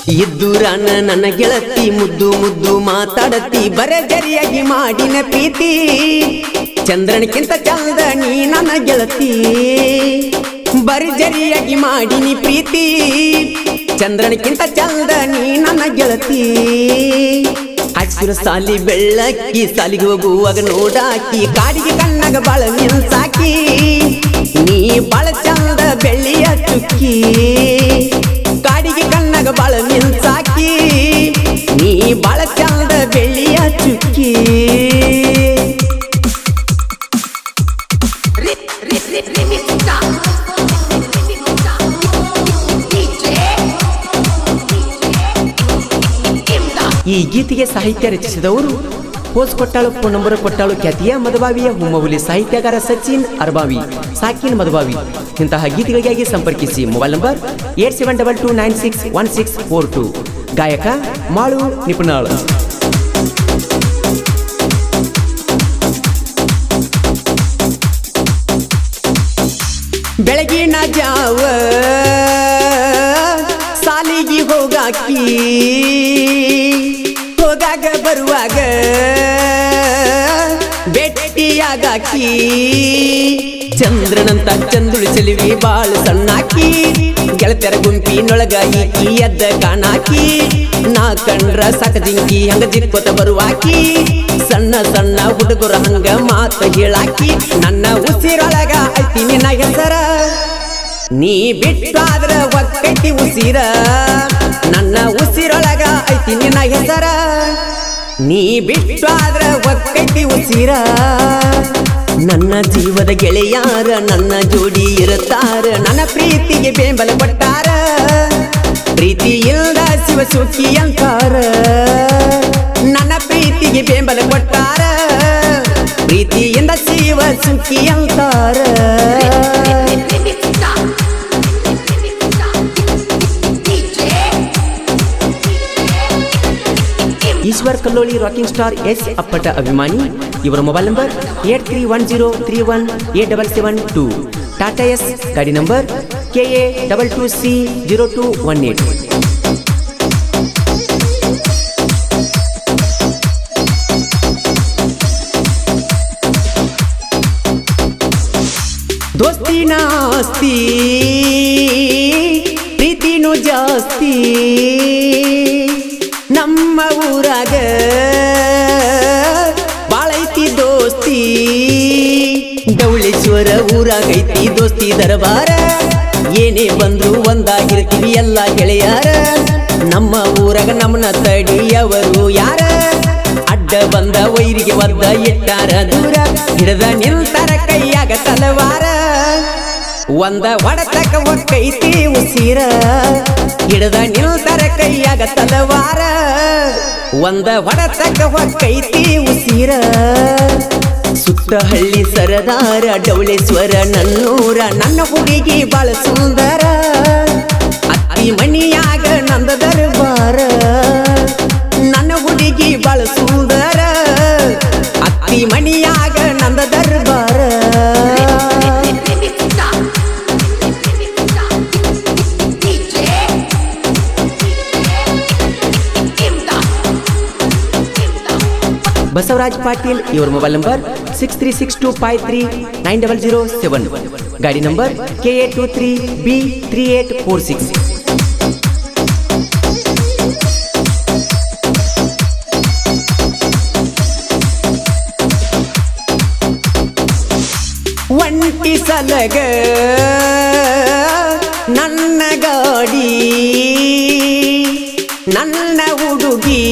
ಇದ್ದೂರಾನ ನನ್ನ ಗೆಳತಿ ಮುದ್ದು ಮುದ್ದು ಮಾತಾಡತಿ ಬರಜರಿಯಾಗಿ ಮಾಡಿನ ಪ್ರೀತಿ ಚಂದ್ರನಿಗಿಂತ ಚಂದ ನೀ ನನ್ನ ಗೆಳತಿ ಬರ್ಜರಿಯಾಗಿ ಮಾಡಿನಿ ಪ್ರೀತಿ ಚಂದ್ರನಿಗಿಂತ ಚಂದ ನೀ ನನ್ನ ಗೆಳತಿ ಹಸಿರು ಸಾಲಿ ಬೆಳ್ಳಕ್ಕಿ ಸಾಲಿಗೆ ಹೋಗುವಾಗ ನೋಡಾಕಿ ಕಾಡಿಗೆ ಕಣ್ಣಾಗ ಬಾಳ ಮಿನ್ಸಾಕಿ ನೀ ಬಾಳ ಚಂದ ಬೆಳ್ಳಿಯ ಚುಕ್ಕಿ ಕಾಡಿಗೆ ಕಣ್ಣಾಗ ಬಾಳ ಮಿನ್ಸಾಕಿ ನೀ ಬಾಳ ಚಂದ ಬೆಳ್ಳಿಯ ಚುಕ್ಕಿ ಈ ಗೀತೆಗೆ ಸಾಹಿತ್ಯ ರಚಿಸಿದವರು ಪೋಸ್ ಕೊಟ್ಟಾಳು ಫೋನ್ ನಂಬರ್ ಕೊಟ್ಟಾಳು ಖ್ಯಾತಿಯ ಮದಬಾವಿಯ ಹುಮ್ಮಹುಲಿ ಸಾಹಿತ್ಯಗಾರ ಸಚಿನ್ ಅರ್ಬಾವಿ ಸಾಕಿನ್ ಮದಬಾವಿ ಇಂತಹ ಗೀತೆಗಳಿಗಾಗಿ ಸಂಪರ್ಕಿಸಿ mobile number eight seven double two nine six one six four two ಗಾಯಕ ಮಾಳು ನಿಪುಣಾಳ್ ಬೆಳಗಿನ ಜಾವ ಸಾಲಿಗೆ ಹೋಗಾಕಿ ಹೋಗಾಗ ಬರುವಾಗ ಭೇಟಿಯಾಗಾಕಿ ಚಂದ್ರನಂತ ಚಂದುಳು ಚೆಲುವಿ ಬಾಳು ಸಣ್ಣಾಕಿ ಗೆಳತ್ಯರ ಗುಂಪಿನೊಳಗ ಈಕಿ ಎದ್ದ ಕಾಣಾಕಿ ನಾ ಕಂಡ್ರ ಸಾಕ ಜಿಂಕಿ ಹಂಗ ಜಿಕ್ಕೋತ ಬರುವಾಕಿ ಸಣ್ಣ ಸಣ್ಣ ಹುಡುಗರ ಹಂಗ ಮಾತು ಹೇಳಾಕಿ ನನ್ನ ಉಸಿರೊಳಗ ಐತಿ ನಿನ್ನ ಹೆಸರ ನೀ ಬಿಟ್ಟಾದ್ರ ಒಕ್ಕೈತಿ ಉಸಿರ ನನ್ನ ಉಸಿರೊಳಗ ಐತಿ ನಿನ್ನ ಹೆಸರ ನೀ ಬಿಟ್ಟಾದ್ರ ಒಕ್ಕೈತಿ ಉಸಿರ ನನ್ನ ಜೀವದ ಗೆಳೆಯಾರ ನನ್ನ ಜೋಡಿ ಇರುತ್ತಾರ ನನ್ನ ಪ್ರೀತಿಗೆ ಬೆಂಬಲ ಕೊಟ್ಟಾರ ಪ್ರೀತಿ ಇಲ್ದ ಶಿವ ಸುಖಿ ಅಂತಾರ ನನ್ನ ಪ್ರೀತಿಗೆ ಬೆಂಬಲ ಕೊಟ್ಟಾರ ಪ್ರೀತಿಯಿಂದ ಶಿವ ಸುಖಿ ಅಂತಾರ ಈಶ್ವರ್ ಕಲ್ಲೋಳಿ ರಾಕಿಂಗ್ ಸ್ಟಾರ್ ಎಸ್ ಅಪ್ಪಟ ಅಭಿಮಾನಿ ಇವರ mobile number eight three one zero three one eight double seven two Tata Ace ಗಾಡಿ number K A double two C zero two one eight ದೋಸ್ತಿನ ಆಸ್ತಿ ಪ್ರೀತಿನೂ ಜಾಸ್ತಿ ನಮ್ಮ ಊರಾಗ ಬಾಳೈತಿ ದೋಸ್ತಿ ಡವಳೇಶ್ವರ ಊರಾಗೈತಿ ದೋಸ್ತಿ ದರಬಾರ ಏನೇ ಬಂದ್ರು ಒಂದಾಗಿರ್ತೀವಿ ಎಲ್ಲ ಗೆಳೆಯಾರ ನಮ್ಮ ಊರಾಗ ನಮ್ಮನ್ನ ತಡಿಯವರು ಯಾರ ಅಡ್ಡ ಬಂದ ವೈರಿಗೆ ಒದ್ದ ಇಟ್ಟಾರ ದೂರ ಹಿಡದ ನಿಲ್ತಾರ ಕೈಯಾಗ ತಲವಾರ ಒಂದ ಹೊಡತಕ ಒಕ್ಕೈತಿ ಉಸಿರ ಹಿಡದ ನಿಲ್ತಾರ ಕೈಯಾಗ ತಲವಾರ ಒಂದ ಹೊಡತಕ ಒಕ್ಕೈತಿ ಉಸಿರ ಸುತ್ತ ಹಳ್ಳಿ ಸರದಾರ ಡವಳೇಶ್ವರ ನನ್ನೂರ ನನ್ನ ಹುಡುಗಿ ಬಾಳ ಸುಂದರ ಅತ್ತಿ ಮಣಿಯಾಗ ನಂದ ದರ್ಬಾರ ನನ್ನ ಹುಡುಗಿ ಬಾಳ ಸುಂದರ ಅತ್ತಿ ಮಣಿಯಾಗ ನಂದ ದರ್ಬಾರ ಬಸವರಾಜ್ ಪಾಟೀಲ್ ಇವರ mobile number six three six two five three nine double zero seven ಗಾಡಿ number K A two three B three eight four six ಒಂಟಿ ಸಲಗ ನನ್ನ ಗಾಡಿ ನನ್ನ ಹುಡುಗಿ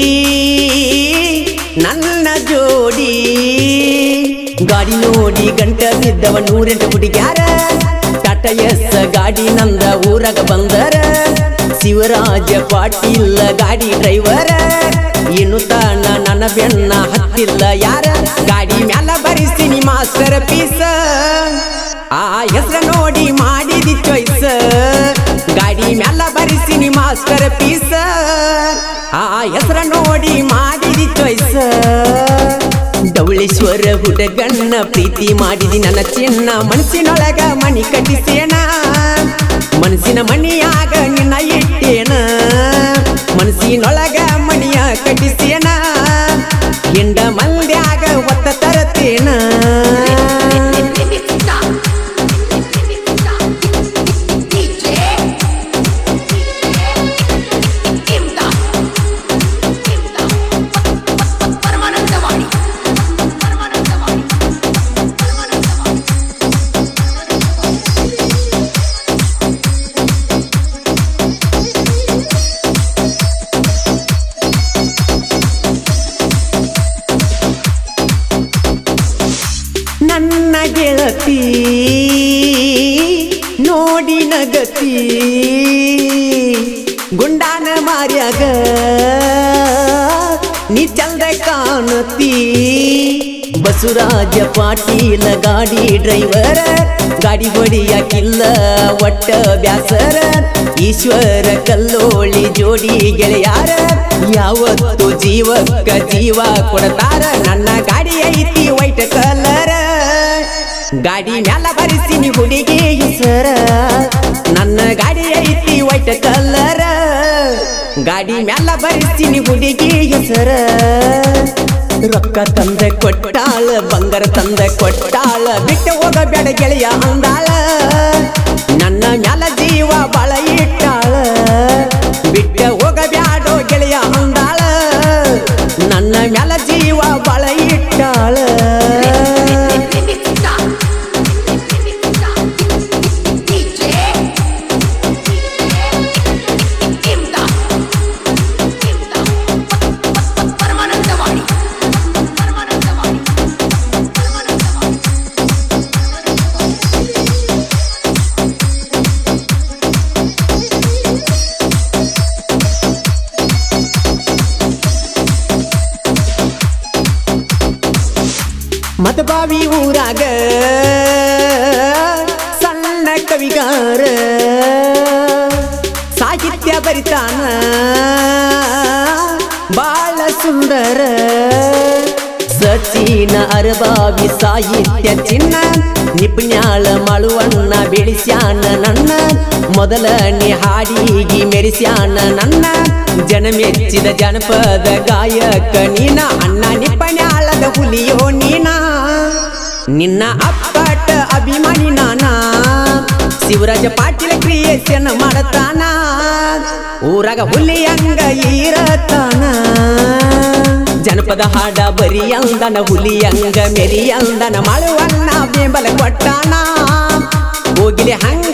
ನನ್ನ ಜೋಡಿ ಗಾಡಿ ನೋಡಿ ಗಂಟ ಬಿದ್ದವ ನೂರೆಂಟು ಹುಡುಗ್ಯಾರ ಟಾಟಾ ಎಸ್ ಗಾಡಿ ನಂದ ಊರಾಗ ಬಂದರ ಶಿವರಾಜ ಪಾಟೀಲ್ ಗಾಡಿ ಡ್ರೈವರ ಇನ್ನು ತಾನ ನನ್ನ ಬೆನ್ನ ಹತ್ತಿಲ್ಲ ಯಾರ ಗಾಡಿ ಮ್ಯಾಲ ಬರಿಸ್ತೀನಿ ಮಾಸ್ಟರ್ ಪೀಸ ಆ ಹೆಸರ ನೋಡಿ ಮಾಡಿದಿ ಚಾಯ್ಸ್ ಗಾಡಿ ಮ್ಯಾಲ ಬರಿಸಿನಿ ಮಾಸ್ಟರ್ ಪೀಸ ಆ ಹೆಸರ ನೋಡಿ ಮಾಡಿದಿ ಚಾಯ್ಸ್ ಡವಳೇಶ್ವರ ಹುಡುಗಣ್ಣ ಪ್ರೀತಿ ಮಾಡಿದಿ ನನ್ನ ಚಿನ್ನ ಮನಸ್ಸಿನೊಳಗ ಮಣಿ ಕಟ್ಟಿಸೇನ ಮನಸ್ಸಿನ ಮಣಿಯಾಗ ನಿನ್ನ ಇಟ್ಟೇನ ನನ್ನ ಗೆಳತಿ ನೋಡಿ ನಗತಿ ಗುಂಡಾನ ಮಾರ್ಯಾಗ ನೀ ಚಂದ ಕಾಣತಿ ಬಸವರಾಜ ಪಾಟೀಲ ಗಾಡಿ ಡ್ರೈವರ ಗಾಡಿ ಹೊಡಿಯಾಕಿಲ್ಲ ಒಟ್ಟ ಬ್ಯಾಸರ ಈಶ್ವರ ಕಲ್ಲೋಳಿ ಜೋಡಿ ಗೆಳೆಯಾರ ಯಾವತ್ತು ಜೀವಕ್ಕ ಜೀವ ಕೊಡ್ತಾರ ನನ್ನ ಗಾಡಿ ಐತಿ ವೈಟ್ ಕಲರ್ ಗಾಡಿ ಮ್ಯಾಲ ಬರಿಸಿನಿ ಹುಡುಗಿ ಹೆಸರ ನನ್ನ ಗಾಡಿ ಐತಿ ವೈಟ್ ಕಲರ್ ಗಾಡಿ ಮ್ಯಾಲ ಬರಿಸಿನಿ ಹುಡುಗಿ ಹೆಸರ ರೊಕ್ಕ ತಂದ ಕೊಟ್ಟಾಳ ಬಂಗಾರ ತಂದ ಕೊಟ್ಟಾಳ ಬಿಟ್ಟು ಹೋಗಬೇಡ ಗೆಳೆಯ ಅಂದಾಳ ನನ್ನ ಮ್ಯಾಲ ಜೀವ ಬಾಳ ಇಟ್ಟಾಳ ಬಿಟ್ಟ ಹೋಗಬ್ಯಾಡೋ ಗೆಳೆಯ ಅಂದಾಳ ನನ್ನ ಮ್ಯಾಲ ಜೀವ ಬಾಳ ಇಟ್ಟಾಳ ಪರಮಾನಂದವಾಣಿ ಪರಮಾನಂದವಾಣಿ ಪರಮಾನಂದವಾಣಿ ಮದಬಾವಿ ಊರಾಗ ಸಣ್ಣ ಕವಿಗಾರ ಸಾಹಿತ್ಯ ಬರಿತಾನ ಬಾಳ ಸುಂದರ ಸಚಿನ ಅರಬಾವಿ ಸಾಹಿತ್ಯ ಚಿನ್ನ ನಿಪುಣ್ಯಾಳ ಮಳುವಣ್ಣ ಬೆಳೆಸ್ಯಾನ ನನ್ನ ಮೊದಲನೇ ಹಾಡಿಗಿ ಮೆರೆಸ್ಯಾನ ನನ್ನ ಜನ ಮೆಚ್ಚಿದ ಜನಪದ ಗಾಯಕ ನೀನ ಅಣ್ಣ ನಿಪುಣ್ಯಾಳದ ಹುಲಿಯೋ ನೀನ ನಿನ್ನ ಅಪ್ಪಟ ಅಭಿಮಾನಿ ನಾನ ಶಿವರಾಜ ಪಾಟೀಲ ಕ್ರಿಯೇಷನ್ ಮಾಡತಾನ ಊರಾಗ ಹುಲಿಯಂಗ ಇರತಾನ ಜನಪದ ಹಾಡ ಬರಿಯಂದನ ಹುಲಿಯಂಗ ಮೆರಿಯಂದನ ಮಳುವಣ್ಣ ಬೆಂಬಲ ಕೊಟ್ಟಾನ ಹೋಗಿಲಿ ಹಂಗ